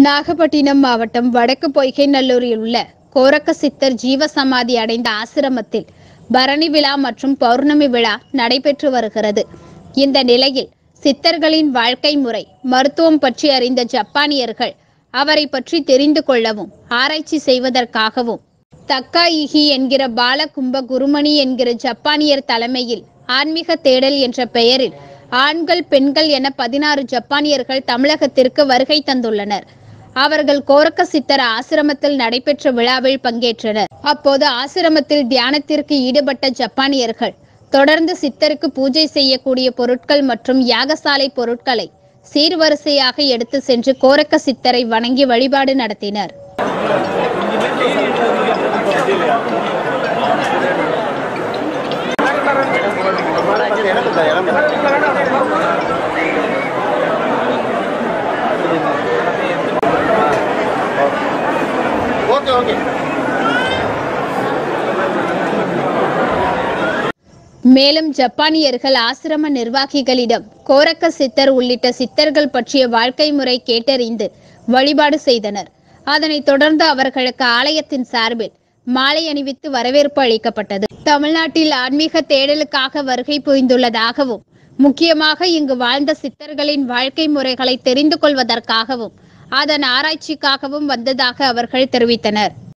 நாகப்பட்டினம் மாவட்டம் வடக்கு பொய்கைநல்லூரில் உள்ள கோரக்க சித்தர் ஜீவசமாதி அடைந்த ஆசிரமத்தில் பரணி விழா மற்றும் பௌர்ணமி விழா நடைபெற்று வருகிறது இந்த நிலையில் சித்தர்களின் வாழ்க்கை முறை மருத்துவம் பற்றி அறிந்த ஜப்பானியர்கள் அவரை பற்றி தெரிந்து கொள்ளவும் ஆராய்ச்சி செய்வதற்காகவும் தக்காயிகி என்கிற பாலகும்ப குருமணி என்கிற ஜப்பானியர் தலைமையில் ஆன்மீக தேடல் என்ற பெயரில் ஆண்கள் பெண்கள் என பதினாறு ஜப்பானியர்கள் தமிழகத்திற்கு வருகை தந்துள்ளனர் அவர்கள் கோரக்க சித்தர் ஆசிரமத்தில் நடைபெற்ற விழாவில் பங்கேற்றனர் அப்போது ஆசிரமத்தில் தியானத்திற்கு ஈடுபட்ட ஜப்பானியர்கள் தொடர்ந்து சித்தருக்கு பூஜை செய்யக்கூடிய பொருட்கள் மற்றும் யாகசாலை பொருட்களை சீர்வரிசையாக எடுத்து சென்று கோரக்க சித்தரை வணங்கி வழிபாடு நடத்தினர் ஓகே ஓகே மேலும் ஜப்பானியர்கள் ஆசிரம நிர்வாகிகளிடம் கோரக்க சித்தர் உள்ளிட்ட சித்தர்கள் பற்றிய வாழ்க்கை முறை கேட்டறிந்து வழிபாடு செய்தனர் அதனைத் தொடர்ந்து அவர்களுக்கு ஆலயத்தின் சார்பில் மாலை அணிவித்து வரவேற்பு அளிக்கப்பட்டது தமிழ்நாட்டில் ஆன்மீக தேடலுக்காக வருகை புரிந்துள்ளதாகவும் முக்கியமாக இங்கு வாழ்ந்த சித்தர்களின் வாழ்க்கை முறைகளை தெரிந்து கொள்வதற்காகவும் அதன் ஆராய்ச்சிக்காகவும் வந்ததாக அவர்கள் தெரிவித்தனர்